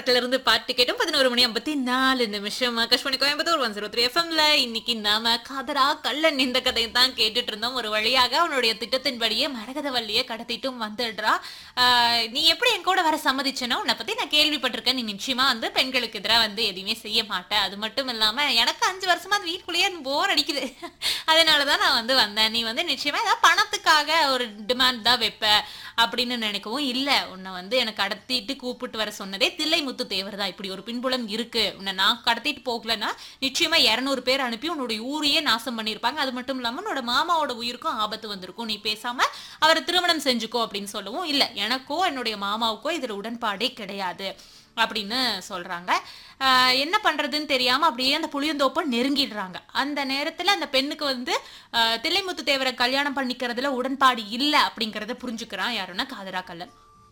படத்துல இருந்து பாட்டு கேட்டோம் பதினோரு மணி ஐம்பத்தி நாலு நிமிஷம் Akashvani Coimbatore one zero three எஃப்எம்ல இன்னைக்கு நாம காதரா கள்ளன் இந்த கதையை தான் கேட்டுட்டு இருந்தோம் ஒரு வழியாக அவனுடைய திட்டத்தின்படியே மரகதவல்லியை கடத்திட்டும் வந்துடுறா ஆஹ் நீ எப்படி என் கூட வர சம்மதிச்சனோ உன்னை பத்தி நான் கேள்விப்பட்டிருக்கேன் நீ நிச்சயமா வந்து பெண்களுக்கு எதிராக வந்து எதுவுமே செய்ய மாட்டேன் அது மட்டும் இல்லாம எனக்கு அஞ்சு வருஷமா அது வீட்டுக்குள்ளேயே போர் அடிக்குது அதனாலதான் நான் வந்து வந்தேன் நீ வந்து நிச்சயமா ஏதாவது பணத்துக்காக ஒரு டிமாண்ட் தான் வைப்ப அப்படின்னு நினைக்கவும் இல்ல உன்னை வந்து எனக்கு கடத்திட்டு கூப்பிட்டு வர சொன்னதே தில்லைமுத்து தேவர் தான் இப்படி ஒரு பின்புலம் இருக்கு உன்னை நான் கடத்திட்டு போகலன்னா நிச்சயமா இருநூறு பேர் அனுப்பி உன்னுடைய ஊரையே நாசம் பண்ணியிருப்பாங்க அது மட்டும் இல்லாம உன்னோட மாமாவோட உயிருக்கும் ஆபத்து வந்திருக்கும் நீ பேசாம அவரை திருமணம் செஞ்சுக்கோ அப்படின்னு சொல்லவும் இல்ல எனக்கோ என்னுடைய மாமாவுக்கோ இதுல உடன்பாடே கிடையாது அப்படின்னு சொல்றாங்க ஆஹ் என்ன பண்றதுன்னு தெரியாம அப்படியே அந்த புளியந்தோப்பை நெருங்கிடுறாங்க அந்த நேரத்துல அந்த பெண்ணுக்கு வந்து ஆஹ் தில்லைமுத்து தேவரை கல்யாணம் பண்ணிக்கிறதுல உடன்பாடு இல்லை அப்படிங்கறத புரிஞ்சுக்கிறான் யாருன்னா காதரா கல்லன்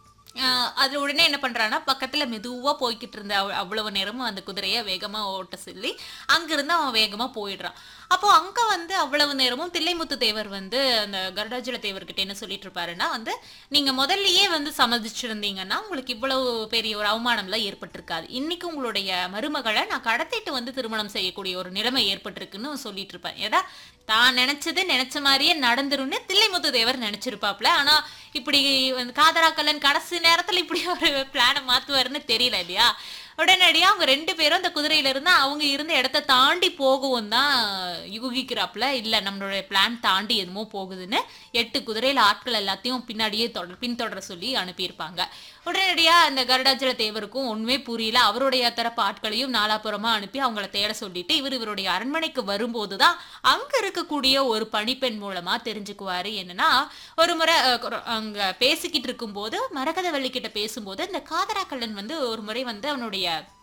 ஆஹ் அது உடனே என்ன பண்றான்னா பக்கத்துல மெதுவா போய்கிட்டு இருந்த அவ- அவ்வளவு நேரமும் அந்த குதிரையை வேகமா ஓட்ட சொல்லி அங்கிருந்து அவன் வேகமா போயிடுறான் அப்போ அங்க வந்து அவ்வளவு நேரமும் தில்லைமுத்து தேவர் வந்து அந்த கருடாஜல தேவர்கிட்ட என்ன சொல்லிட்டு இருப்பாருன்னா வந்து நீங்க முதல்லயே வந்து சம்மதிச்சிருந்தீங்கன்னா உங்களுக்கு இவ்வளவு பெரிய ஒரு அவமானம்லாம் ஏற்பட்டிருக்காது இன்னைக்கு உங்களுடைய மருமகளை நான் கடத்திட்டு வந்து திருமணம் செய்யக்கூடிய ஒரு நிலைமை ஏற்பட்டிருக்குன்னு சொல்லிட்டு இருப்பேன் ஏதா தான் நினைச்சது நினைச்ச மாதிரியே நடந்துரும்னு தில்லைமுத்து தேவர் நினைச்சிருப்பாப்ல ஆனா இப்படி வந்து காதராக்கல்லன் கடைசி நேரத்துல இப்படி ஒரு பிளானை மாத்துவாருன்னு தெரியல இல்லையா உடனடியா அவங்க ரெண்டு பேரும் அந்த குதிரையில இருந்து அவங்க இருந்த இடத்த தாண்டி போகவும் தான் யூகிக்கிறாப்புல இல்ல நம்மளோட பிளான் தாண்டி எதுமோ போகுதுன்னு எட்டு குதிரையில ஆட்கள் எல்லாத்தையும் பின்னாடியே தொடர் பின்தொடர சொல்லி அனுப்பியிருப்பாங்க உடனடியா அந்த கருடாச்சல தேவருக்கும் ஒண்ணுமே புரியல அவருடைய தரப்பு ஆட்களையும் நாலாபுறமா அனுப்பி அவங்கள தேட சொல்லிட்டு இவர் இவருடைய அரண்மனைக்கு வரும்போதுதான் அங்க இருக்கக்கூடிய ஒரு பணிப்பெண் மூலமா தெரிஞ்சுக்குவாரு என்னன்னா ஒரு முறை அஹ், கொ- அங்க பேசிக்கிட்டு இருக்கும்போது மரகதவள்ளி கிட்ட பேசும்போது இந்த காதராக்கல்லன் வந்து ஒரு முறை வந்து அவனுடைய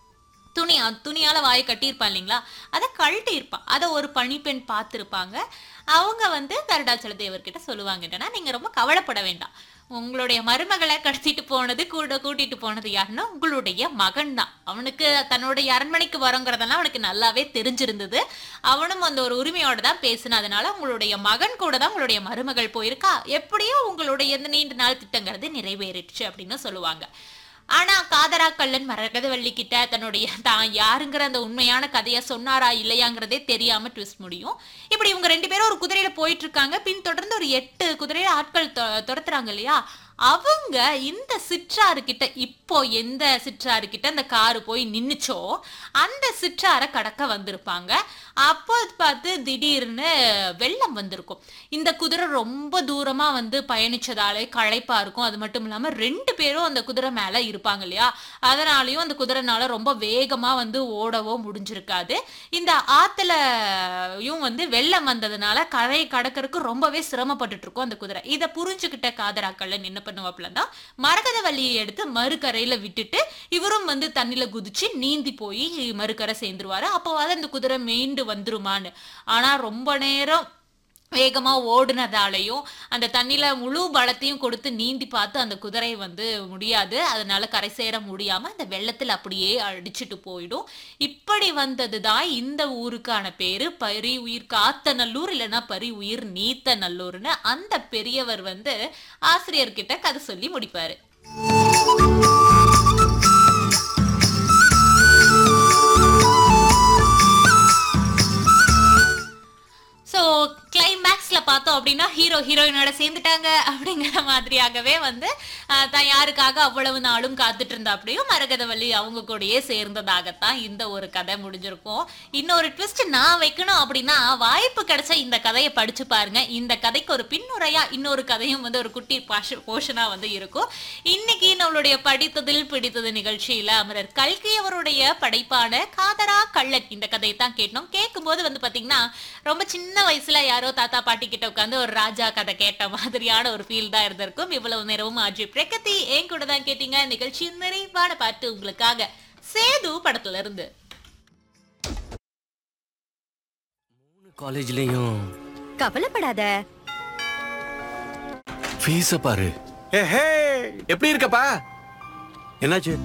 துணி அ- துணியால வாயை கட்டியிருப்பான் இல்லைங்களா அதை கழட்டி இருப்பான் அதை ஒரு பணிப்பெண் பார்த்துருப்பாங்க அவங்க வந்து கருடாச்சல தேவர்கிட்ட சொல்லுவாங்க என்னன்னா நீங்க ரொம்ப கவலைப்பட வேண்டாம் உங்களுடைய மருமகளை கடத்திட்டு போனது கூட கூட்டிட்டு போனது யாருன்னா உங்களுடைய மகன் தான் அவனுக்கு தன்னுடைய அரண்மனைக்கு வரோங்கிறதெல்லாம் அவனுக்கு நல்லாவே தெரிஞ்சிருந்தது அவனும் அந்த ஒரு உரிமையோட தான் பேசின அதனால உங்களுடைய மகன் கூட தான் உங்களுடைய மருமகள் போயிருக்கா எப்படியோ உங்களுடைய இந்த நீண்ட நாள் திட்டங்கிறது நிறைவேறிடுச்சு அப்படின்னு சொல்லுவாங்க ஆனா காதரா கல்லன் மரகதவள்ளி கிட்ட தன்னுடைய தான் யாருங்கிற அந்த உண்மையான கதையை சொன்னாரா இல்லையாங்கிறதே தெரியாம ட்விஸ்ட் முடியும் இப்படி இவங்க ரெண்டு பேரும் ஒரு குதிரையில போயிட்டு இருக்காங்க பின் தொடர்ந்து ஒரு எட்டு குதிரையில ஆட்கள் தொ- துரத்துறாங்க இல்லையா அவங்க இந்த சிற்றாறு கிட்ட இப்போ எந்த சிற்றாறு கிட்ட அந்த காரு போய் நின்னுச்சோ அந்த சிற்றாரை கடக்க வந்திருப்பாங்க அப்போ பார்த்து திடீர்னு வெள்ளம் வந்திருக்கும் இந்த குதிரை ரொம்ப தூரமா வந்து பயணிச்சதாலே களைப்பா இருக்கும் அது மட்டும் இல்லாம ரெண்டு பேரும் அந்த குதிரை மேல இருப்பாங்க இல்லையா அதனாலயும் அந்த குதிரைனால ரொம்ப வேகமா வந்து ஓடவோ முடிஞ்சிருக்காது இந்த ஆத்துலயும் வந்து வெள்ளம் வந்ததுனால கரை கடக்கறதுக்கு ரொம்பவே சிரமப்பட்டுட்டு இருக்கும் அந்த குதிரை இதை புரிஞ்சுக்கிட்ட காதராக்கல்லன் என்ன பண்ணுவாப்புல தான் மரகத வள்ளியை எடுத்து மறுகரையில விட்டுட்டு இவரும் வந்து தண்ணில குதிச்சு நீந்தி போய் மறுகரை சேர்ந்துருவாரு அப்போவாது அந்த குதிரை மீண்டு வந்துருமான்னு ஆனா ரொம்ப நேரம் வேகமா ஓடுனதாலையும் அந்த தண்ணியில முழு பலத்தையும் கொடுத்து நீந்தி பார்த்து அந்த குதிரை வந்து முடியாது அதனால கரை சேர முடியாம அந்த வெள்ளத்துல அப்படியே அடிச்சிட்டு போயிடும் இப்படி வந்ததுதான் இந்த ஊருக்கான பேரு பரி உயிர் காத்த நல்லூர் இல்லைன்னா பரி உயிர் நீத்த நல்லூர்னு அந்த பெரியவர் வந்து ஆசிரியர்கிட்ட கதை சொல்லி முடிப்பாரு ஸோ கிளைமேக்ஸ்ல பார்த்தோம் அப்படின்னா ஹீரோ ஹீரோயினோட சேர்ந்துட்டாங்க அப்படிங்கிற மாதிரியாகவே வந்து ஆஹ், தான் யாருக்காக அவ்வளவு நாளும் காத்துட்டு இருந்தா அப்படியும் மரகதவள்ளி அவங்க கூடயே சேர்ந்ததாகத்தான் இந்த ஒரு கதை முடிஞ்சிருக்கும் இன்னொரு ட்விஸ்ட் நான் வைக்கணும் அப்படின்னா வாய்ப்பு கிடைச்ச இந்த கதையை படிச்சு பாருங்க இந்த கதைக்கு ஒரு பின்னுரையா இன்னொரு கதையும் வந்து ஒரு குட்டி போர்ஷனா வந்து இருக்கும் இன்னைக்கு நம்மளுடைய படித்ததில் பிடித்தது நிகழ்ச்சியில அமரர் கல்கி அவருடைய படைப்பான காதரா கள்ளன் இந்த கதையை தான் கேட்டோம் கேட்கும்போது வந்து பாத்தீங்கன்னா ரொம்ப சின்ன வயசுல யாரோ தாத்தா பாட்டி கிட்ட உட்காந்து ஒரு ராஜா கதை கேட்ட மாதிரியான ஒரு ஃபீல் தான் இருந்திருக்கும் இவ்வளவு நேரமும் ஆஜி பிரகதி என் கூட தான் கேட்டீங்க நிகழ்ச்சியின் நிறைவான பாட்டு உங்களுக்காக சேது படத்துல இருந்து மூணு காலேஜ்லயும் கவலைப்படாத ஃபீஸ பாரு ஏஹே எப்படி இருக்கப்பா என்னாச்சு